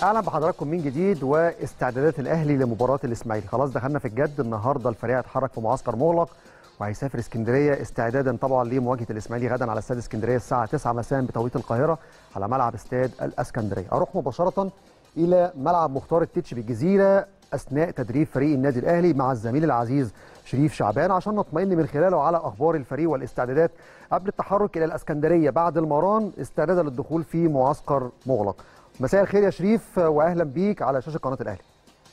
اهلا بحضراتكم من جديد واستعدادات الاهلي لمباراه الاسماعيلي خلاص دخلنا في الجد النهارده الفريق هيتحرك في معسكر مغلق وهيسافر اسكندريه استعدادا طبعا لمواجهه الاسماعيلي غدا على استاد اسكندريه الساعه 9 مساء بتوقيت القاهره على ملعب استاد الاسكندريه اروح مباشره الى ملعب مختار التتش بالجزيره اثناء تدريب فريق النادي الاهلي مع الزميل العزيز شريف شعبان عشان نطمئن من خلاله على اخبار الفريق والاستعدادات قبل التحرك الى الاسكندريه بعد المران استعدادا للدخول في معسكر مغلق مساء الخير يا شريف واهلا بيك على شاشه قناه الاهلي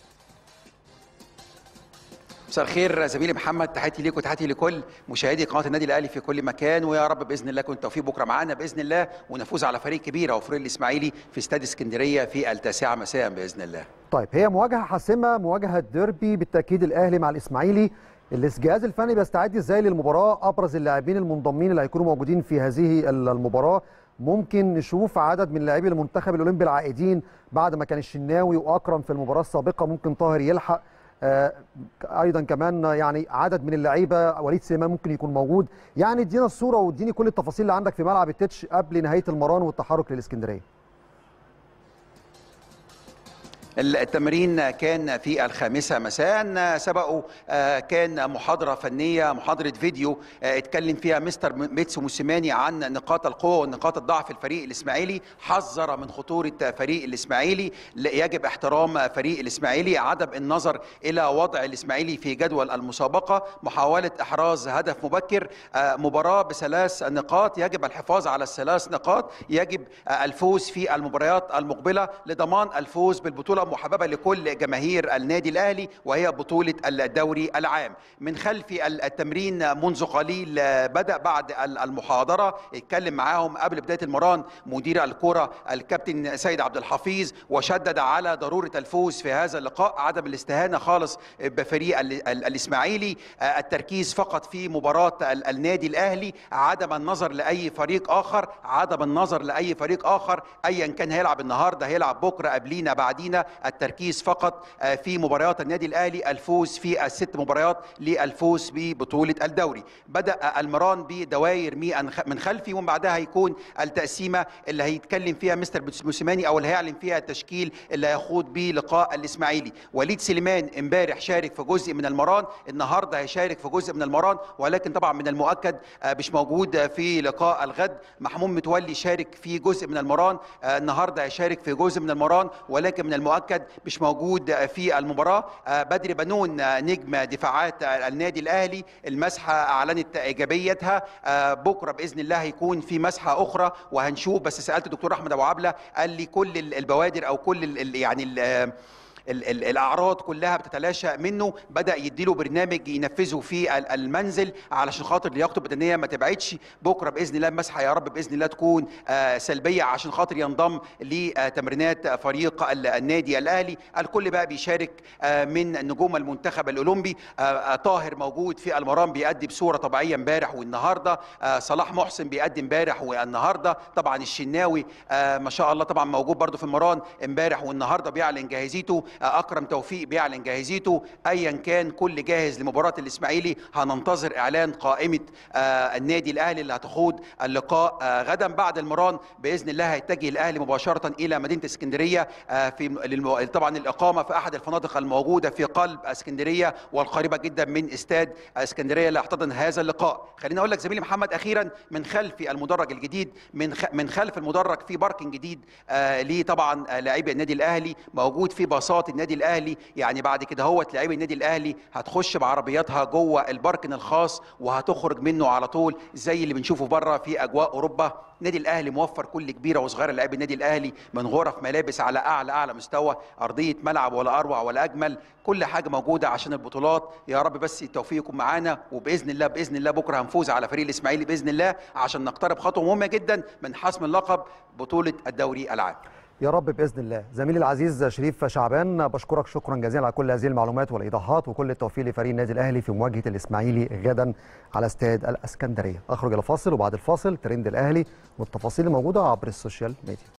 مساء الخير زميلي محمد تحياتي ليك وتحياتي لكل مشاهدي قناه النادي الاهلي في كل مكان ويا رب باذن الله يكون التوفيق بكره معانا باذن الله ونفوز على فريق كبير او فريق الاسماعيلي في استاد اسكندريه في التاسعه مساء باذن الله. طيب هي مواجهه حاسمه مواجهه ديربي بالتاكيد الاهلي مع الاسماعيلي الجهاز الفني بيستعد ازاي للمباراه ابرز اللاعبين المنضمين اللي هيكونوا موجودين في هذه المباراه ممكن نشوف عدد من لاعبي المنتخب الاولمبي العائدين بعد ما كان الشناوي واكرم في المباراه السابقه ممكن طاهر يلحق آه ايضا كمان يعني عدد من اللعيبه وليد سليمان ممكن يكون موجود يعني ادينا الصوره واديني كل التفاصيل اللي عندك في ملعب التتش قبل نهايه المران والتحرك للاسكندريه التمرين كان في الخامسة مساء سبقوا كان محاضرة فنية محاضرة فيديو اتكلم فيها مستر ميتسو موسيماني عن نقاط القوة ونقاط الضعف الفريق الإسماعيلي حذر من خطورة فريق الإسماعيلي يجب احترام فريق الإسماعيلي عدم النظر إلى وضع الإسماعيلي في جدول المسابقة محاولة إحراز هدف مبكر مباراة بثلاث نقاط يجب الحفاظ على الثلاث نقاط يجب الفوز في المباريات المقبلة لضمان الفوز بالبطولة محببه لكل جماهير النادي الاهلي وهي بطوله الدوري العام من خلف التمرين منذ قليل بدا بعد المحاضره اتكلم معاهم قبل بدايه المران مدير الكره الكابتن سيد عبد الحفيظ وشدد على ضروره الفوز في هذا اللقاء عدم الاستهانه خالص بفريق الاسماعيلي التركيز فقط في مباراه النادي الاهلي عدم النظر لاي فريق اخر عدم النظر لاي فريق اخر ايا كان هيلعب النهارده هيلعب بكره قبلينا بعدينا التركيز فقط في مباريات النادي الاهلي الفوز في الست مباريات للفوز ببطوله الدوري بدا المران بدوائر من خلفي ومن بعدها هيكون التقسيمه اللي هيتكلم فيها مستر موسيماني او اللي هيعلن فيها التشكيل اللي هيخوض به لقاء الاسماعيلي وليد سليمان امبارح شارك في جزء من المران النهارده هيشارك في جزء من المران ولكن طبعا من المؤكد مش موجود في لقاء الغد محمود متولي شارك في جزء من المران النهارده هيشارك في جزء من المران ولكن من المؤكد مؤكد مش موجود في المباراه بدر بنون نجم دفاعات النادي الاهلي المسحه اعلنت ايجابيتها بكره باذن الله هيكون في مسحه اخرى وهنشوف بس سالت الدكتور احمد ابو عبله قال لي كل البوادر او كل ال يعني ال ال ال الاعراض كلها بتتلاشى منه بدا يديله برنامج ينفذه في المنزل علشان خاطر لياقته البدنيه ما تبعدش بكره باذن الله المسحه يا رب باذن الله تكون سلبيه عشان خاطر ينضم لتمرينات فريق النادي الاهلي الكل بقى بيشارك من نجوم المنتخب الاولمبي طاهر موجود في المرام بيأدي بصوره طبيعيه امبارح والنهارده صلاح محسن بيأدي امبارح والنهارده طبعا الشناوي ما شاء الله طبعا موجود برده في المران امبارح والنهارده بيعلن جاهزيته اكرم توفيق بيعلن جاهزيته ايا كان كل جاهز لمباراه الاسماعيلي هننتظر اعلان قائمه النادي الاهلي اللي هتخوض اللقاء غدا بعد المران باذن الله هيتجه الاهلي مباشره الى مدينه اسكندريه في طبعا الاقامه في احد الفنادق الموجوده في قلب اسكندريه والقريبه جدا من استاد اسكندريه اللي هيحتضن هذا اللقاء خليني اقول لك زميلي محمد اخيرا من خلف المدرج الجديد من من خلف المدرج في باركنج جديد ليه طبعا لاعبي النادي الاهلي موجود في باصات النادي الاهلي يعني بعد كده هوت لاعبي النادي الاهلي هتخش بعربياتها جوه الباركن الخاص وهتخرج منه على طول زي اللي بنشوفه بره في اجواء اوروبا النادي الاهلي موفر كل كبيره وصغيره لاعبي النادي الاهلي من غرف ملابس على اعلى اعلى مستوى ارضيه ملعب ولا اروع ولا اجمل كل حاجه موجوده عشان البطولات يا رب بس التوفيق يكون معانا وباذن الله باذن الله بكره هنفوز على فريق الاسماعيلي باذن الله عشان نقترب خطوه مهمه جدا من حسم اللقب بطوله الدوري العام يا رب باذن الله زميلي العزيز شريف شعبان بشكرك شكرا جزيلا على كل هذه المعلومات والايضاحات وكل التوفيق لفريق النادي الاهلي في مواجهه الاسماعيلي غدا على استاد الاسكندريه اخرج الى فاصل وبعد الفاصل ترند الاهلي والتفاصيل الموجوده عبر السوشيال ميديا